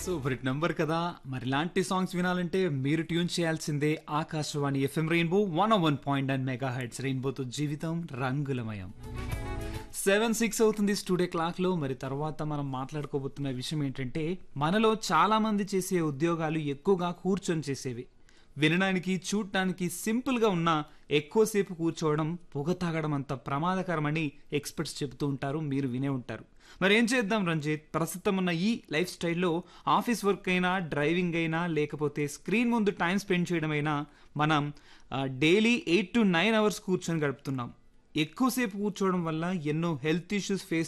super hit number కదా మరి ఇలాంటి సాంగ్స్ వినాలంటే మీరు ట్యూన్ చేయాల్సిందే Akashvani FM rainbow one one point and megahertz రెయిన్బోతో జీవితం రంగులమయం సెవెన్ సిక్స్ అవుతుంది స్టూడియో క్లాక్ లో మరి తర్వాత మనం మాట్లాడుకోబోతున్న విషయం ఏంటంటే మనలో చాలా మంది చేసే ఉద్యోగాలు ఎక్కువగా కూర్చొని చేసేవి వినడానికి చూడటానికి సింపుల్ గా ఉన్న ఎక్కువసేపు కూర్చోవడం పొగ తాగడం అంత ప్రమాదకరమని ఎక్స్పర్ట్స్ చెబుతూ ఉంటారు మీరు వినే ఉంటారు మరి ఏం చేద్దాం రంజిత్ ప్రస్తుతం ఉన్న ఈ లైఫ్ స్టైల్లో ఆఫీస్ వర్క్ అయినా డ్రైవింగ్ అయినా లేకపోతే స్క్రీన్ ముందు టైం స్పెండ్ చేయడం అయినా మనం daily eight to nine hours కూర్చొని గడుపుతున్నాం ఎక్కువసేపు కూర్చోవడం వల్ల ఎన్నో హెల్త్ ఇష్యూస్ ఫేస్